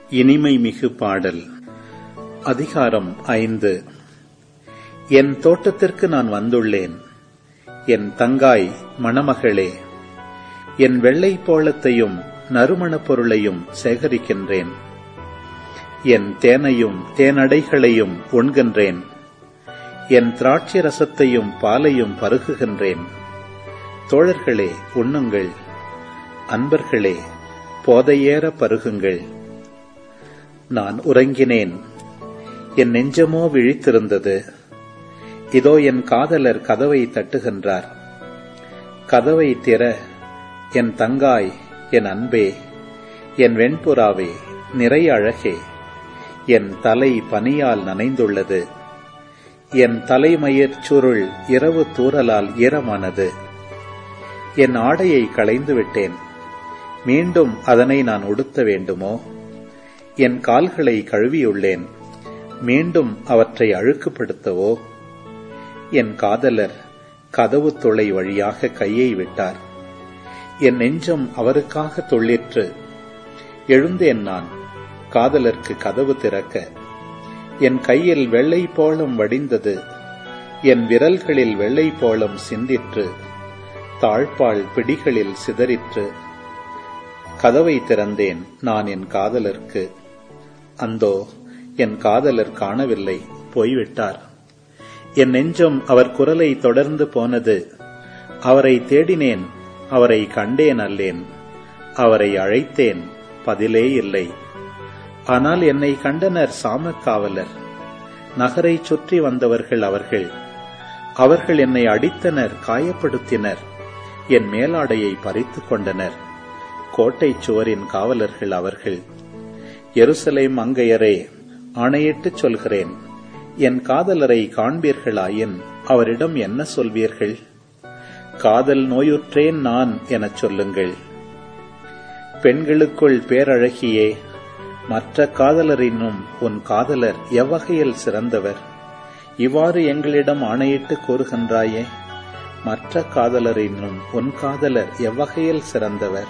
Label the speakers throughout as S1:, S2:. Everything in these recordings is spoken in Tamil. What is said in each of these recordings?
S1: இனிமை மிகு பாடல் அதிகாரம் ஐந்து என் தோட்டத்திற்கு நான் வந்துள்ளேன் என் தங்காய் மணமகளே என் வெள்ளை போளத்தையும் நறுமணப் பொருளையும் சேகரிக்கின்றேன் என் தேனையும் தேனடைகளையும் உண்கின்றேன் என் திராட்சை ரசத்தையும் பாலையும் பருகுகின்றேன் தோழர்களே உண்ணுங்கள் அன்பர்களே போதையேற பருகுங்கள் நான் உறங்கினேன் என் நெஞ்சமோ விழித்திருந்தது இதோ என் காதலர் கதவை தட்டுகின்றார் கதவை திற என் தங்காய் என் அன்பே என் வெண்புறாவே நிறைய அழகே என் தலை பனியால் நனைந்துள்ளது என் தலைமயிர் சுருள் இரவு தூறலால் ஈரமானது என் ஆடையை களைந்து விட்டேன் மீண்டும் அதனை நான் உடுத்த வேண்டுமோ என் கால்களை கழுவியுள்ளேன் மீண்டும் அவற்றை அழுக்குப்படுத்தவோ என் காதலர் கதவு துளை வழியாக கையை விட்டார் என் நெஞ்சம் அவருக்காக தொள்ளிற்று எழுந்தேன் நான் காதலருக்கு கதவு திறக்க என் கையில் வெள்ளை போளம் வடிந்தது என் விரல்களில் வெள்ளை போளம் சிந்திற்று தாழ்பாள் பிடிகளில் சிதறிற்று கதவை திறந்தேன் நான் என் காதலருக்கு அந்தோ என் காதலர் காணவில்லை போய்விட்டார் என் நெஞ்சம் அவர் குரலை தொடர்ந்து போனது அவரை தேடினேன் அவரை கண்டேன் அல்லேன் அவரை அழைத்தேன் பதிலே இல்லை ஆனால் என்னை கண்டனர் சாமக்காவலர் நகரை சுற்றி வந்தவர்கள் அவர்கள் அவர்கள் என்னை அடித்தனர் காயப்படுத்தினர் என் மேலாடையை பறித்துக் கொண்டனர் கோட்டை சுவரின் காவலர்கள் அவர்கள் எருசலேம் அங்கையரே ஆணையிட்டு சொல்கிறேன் என் காதலரை காண்பீர்களாயின் அவரிடம் என்ன சொல்வீர்கள் காதல் நோயுற்றேன் நான் எனச் சொல்லுங்கள் பெண்களுக்குள் பேரழகியே மற்ற காதலரினும் உன் காதலர் எவ்வகையில் சிறந்தவர் இவ்வாறு எங்களிடம் ஆணையிட்டு கூறுகின்றாயே மற்ற காதலரினும் உன் காதலர் எவ்வகையில் சிறந்தவர்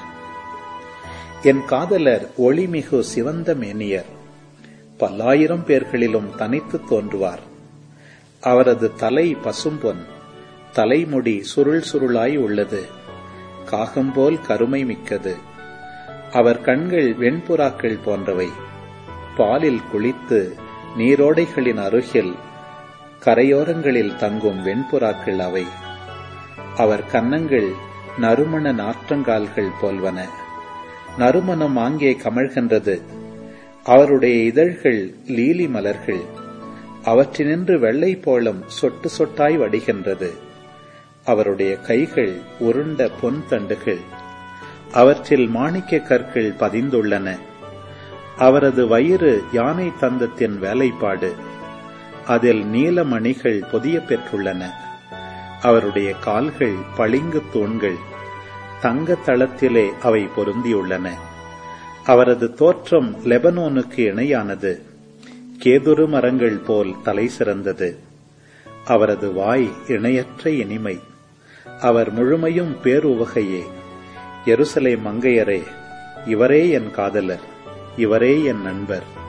S1: என் காதலர் ஒளிமிகு சிவந்த மேனியர் பல்லாயிரம் பேர்களிலும் தனித்து தோன்றுவார் அவரது தலை பசும்பொன் தலைமுடி சுருள் சுருளாய் உள்ளது காகம்போல் கருமை மிக்கது அவர் கண்கள் வெண்புறாக்கள் போன்றவை பாலில் குளித்து நீரோடைகளின் அருகில் கரையோரங்களில் தங்கும் வெண்புறாக்கள் அவை அவர் கன்னங்கள் நறுமண நாற்றங்கால்கள் போல்வன நறுமணம் ஆங்கே கமழ்கின்றது அவருடைய இதழ்கள் லீலி மலர்கள் அவற்றினின்று வெள்ளை போலம் சொட்டு சொட்டாய் வடிகின்றது அவருடைய கைகள் உருண்ட பொன் தண்டுகள் அவற்றில் மாணிக்க கற்கள் பதிந்துள்ளன அவரது வயிறு யானை தந்தத்தின் வேலைப்பாடு அதில் நீலமணிகள் பொதிய பெற்றுள்ளன அவருடைய கால்கள் பளிங்கு தூண்கள் தங்க தளத்திலே அவை பொருந்தியுள்ளன அவரது தோற்றம் லெபனோனுக்கு இணையானது கேதுரு மரங்கள் போல் தலை சிறந்தது அவரது வாய் இணையற்ற இனிமை அவர் முழுமையும் பேருவகையே எருசலே மங்கையரே இவரே என் காதலர் இவரே என் நண்பர்